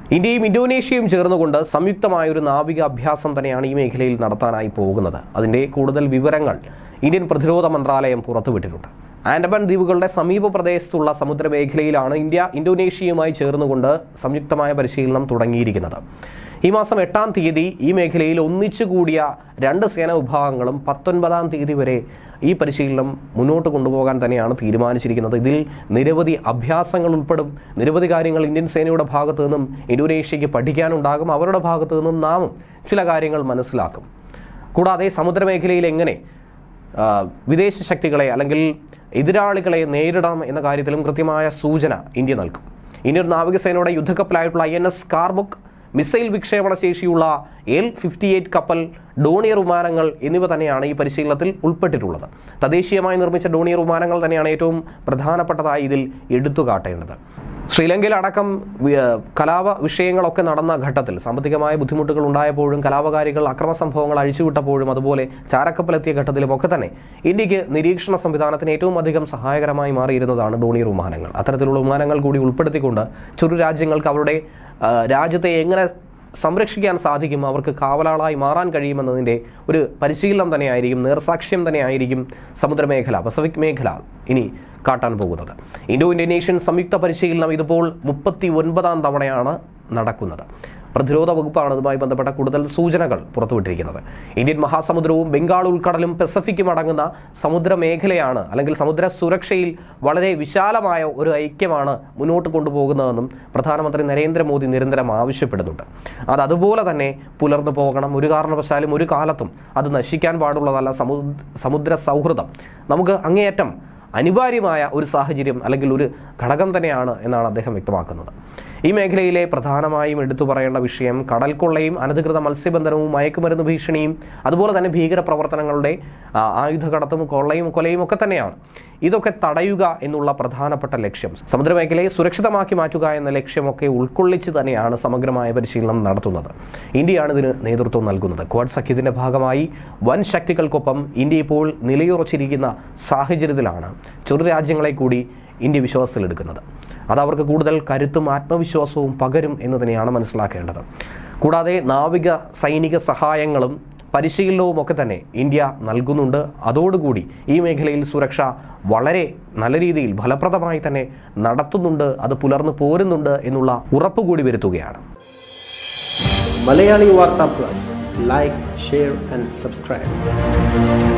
ഇന്ത്യയും ഇന്തോനേഷ്യയും ചേർന്നുകൊണ്ട് സംയുക്തമായ ഒരു നാവിക അഭ്യാസം തന്നെയാണ് ഈ മേഖലയിൽ നടത്താനായി പോകുന്നത് അതിന്റെ കൂടുതൽ വിവരങ്ങൾ ഇന്ത്യൻ പ്രതിരോധ മന്ത്രാലയം പുറത്തുവിട്ടിട്ടുണ്ട് ആൻഡമാൻ ദ്വീപുകളുടെ സമീപ പ്രദേശത്തുള്ള സമുദ്രമേഖലയിലാണ് ഇന്ത്യ ഇന്തോനേഷ്യയുമായി ചേർന്നുകൊണ്ട് സംയുക്തമായ പരിശീലനം തുടങ്ങിയിരിക്കുന്നത് ഈ മാസം എട്ടാം തീയതി ഈ മേഖലയിൽ ഒന്നിച്ചു കൂടിയ രണ്ട് സേനാ വിഭാഗങ്ങളും പത്തൊൻപതാം തീയതി വരെ ഈ പരിശീലനം മുന്നോട്ട് കൊണ്ടുപോകാൻ തന്നെയാണ് തീരുമാനിച്ചിരിക്കുന്നത് ഇതിൽ നിരവധി അഭ്യാസങ്ങൾ ഉൾപ്പെടും നിരവധി കാര്യങ്ങൾ ഇന്ത്യൻ സേനയുടെ ഭാഗത്തു നിന്നും ഇന്തോനേഷ്യയ്ക്ക് പഠിക്കാനുണ്ടാകും അവരുടെ ഭാഗത്തു നിന്നും നാമും ചില കാര്യങ്ങൾ മനസ്സിലാക്കും കൂടാതെ സമുദ്രമേഖലയിൽ എങ്ങനെ ആ, വിദേശ ശക്തികളെ അല്ലെങ്കിൽ എതിരാളികളെ നേരിടണം എന്ന കാര്യത്തിലും കൃത്യമായ സൂചന ഇന്ത്യ നൽകും ഇന്ത്യൻ നാവികസേനയുടെ യുദ്ധക്കപ്പലായിട്ടുള്ള ഐ എൻ എസ് കാർബുക്ക് മിസൈൽ വിക്ഷേപണ ശേഷിയുള്ള എൽ ഫിഫ്റ്റി എയ്റ്റ് കപ്പൽ ഡോണിയർ വിമാനങ്ങൾ എന്നിവ തന്നെയാണ് ഈ പരിശീലനത്തിൽ ഉൾപ്പെട്ടിട്ടുള്ളത് തദ്ദേശീയമായി നിർമ്മിച്ച ഡോണിയർ വിമാനങ്ങൾ തന്നെയാണ് ഏറ്റവും പ്രധാനപ്പെട്ടതായി ഇതിൽ എടുത്തു കാട്ടേണ്ടത് ശ്രീലങ്കയിൽ അടക്കം വി- കലാപ വിഷയങ്ങളൊക്കെ നടന്ന ഘട്ടത്തിൽ സാമ്പത്തികമായ ബുദ്ധിമുട്ടുകൾ ഉണ്ടായപ്പോഴും കലാപകാരികൾ അക്രമ സംഭവങ്ങൾ അഴിച്ചുവിട്ടപ്പോഴും അതുപോലെ ചാരക്കപ്പലെത്തിയ ഘട്ടത്തിലും ഒക്കെ തന്നെ ഇന്ത്യക്ക് നിരീക്ഷണ സംവിധാനത്തിന് ഏറ്റവും അധികം സഹായകരമായി മാറിയിരുന്നതാണ് ഡോണിയർ വിമാനങ്ങൾ അത്തരത്തിലുള്ള വിമാനങ്ങൾ കൂടി ഉൾപ്പെടുത്തിക്കൊണ്ട് ചെറു രാജ്യങ്ങൾക്ക് അവരുടെ ആ, രാജ്യത്തെ എങ്ങനെ സംരക്ഷിക്കാൻ സാധിക്കും അവർക്ക് കാവലാളായി മാറാൻ കഴിയുമെന്നതിൻ്റെ ഒരു പരിശീലനം തന്നെയായിരിക്കും നേർസാക്ഷ്യം തന്നെയായിരിക്കും സമുദ്രമേഖല പസഫിക് മേഖല ഇനി കാട്ടാൻ പോകുന്നത് ഇൻഡോ ഇന്തോനേഷ്യൻ സംയുക്ത പരിശീലനം ഇതിപ്പോൾ മുപ്പത്തി ഒൻപതാം തവണയാണ് നടക്കുന്നത് പ്രതിരോധ വകുപ്പാണ് ഇതുമായി ബന്ധപ്പെട്ട കൂടുതൽ സൂചനകൾ പുറത്തുവിട്ടിരിക്കുന്നത് ഇന്ത്യൻ മഹാസമുദ്രവും ബംഗാൾ ഉൾക്കടലും പസഫിക്കും അടങ്ങുന്ന സമുദ്ര മേഖലയാണ് അല്ലെങ്കിൽ സമുദ്ര സുരക്ഷയിൽ വളരെ വിശാലമായ ഒരു ഐക്യമാണ് മുന്നോട്ട് കൊണ്ടുപോകുന്നതെന്നും പ്രധാനമന്ത്രി നരേന്ദ്രമോദി നിരന്തരം ആവശ്യപ്പെടുന്നുണ്ട് അത് അതുപോലെ തന്നെ പുലർന്നു പോകണം ഒരു കാരണവശാലും ഒരു കാലത്തും അത് നശിക്കാൻ പാടുള്ളതല്ല സമുദ്ര സമുദ്ര സൗഹൃദം നമുക്ക് അങ്ങേയറ്റം അനിവാര്യമായ ഒരു സാഹചര്യം അല്ലെങ്കിൽ ഒരു ഘടകം തന്നെയാണ് എന്നാണ് അദ്ദേഹം വ്യക്തമാക്കുന്നത് ഈ മേഖലയിലെ പ്രധാനമായും എടുത്തു പറയേണ്ട വിഷയം കടൽ കൊള്ളയും അനധികൃത മത്സ്യബന്ധനവും മയക്കുമരുന്ന് ഭീഷണിയും അതുപോലെ തന്നെ ഭീകര പ്രവർത്തനങ്ങളുടെ ആ, ആയുധകടത്തും കൊള്ളയും കൊലയും ഒക്കെ തന്നെയാണ് ഇതൊക്കെ തടയുക എന്നുള്ള പ്രധാനപ്പെട്ട ലക്ഷ്യം സമുദ്രമേഖലയെ സുരക്ഷിതമാക്കി മാറ്റുക എന്ന ലക്ഷ്യമൊക്കെ ഉൾക്കൊള്ളിച്ച് തന്നെയാണ് സമഗ്രമായ പരിശീലനം നടത്തുന്നത് ഇന്ത്യയാണ് ഇതിന് നേതൃത്വം നൽകുന്നത് ക്വാഡ് സഖ്യത്തിന്റെ ഭാഗമായി വൻ ശക്തികൾക്കൊപ്പം ഇന്ത്യ ഇപ്പോൾ നിലയുറച്ചിരിക്കുന്ന സാഹചര്യത്തിലാണ് ചെറു രാജ്യങ്ങളെ കൂടി ഇന്ത്യ വിശ്വാസത്തിലെടുക്കുന്നത് അത് അവർക്ക് കൂടുതൽ കരുത്തും ആത്മവിശ്വാസവും പകരും എന്ന് തന്നെയാണ് മനസ്സിലാക്കേണ്ടത് കൂടാതെ നാവിക സൈനിക സഹായങ്ങളും പരിശീലനവും ഒക്കെ തന്നെ ഇന്ത്യ നൽകുന്നുണ്ട് അതോടുകൂടി ഈ മേഖലയിൽ സുരക്ഷ വളരെ നല്ല രീതിയിൽ ഫലപ്രദമായി തന്നെ നടത്തുന്നുണ്ട് അത് പുലർന്നു പോരുന്നുണ്ട് എന്നുള്ള ഉറപ്പ് കൂടി വരുത്തുകയാണ് Malayali Vartha plus like share and subscribe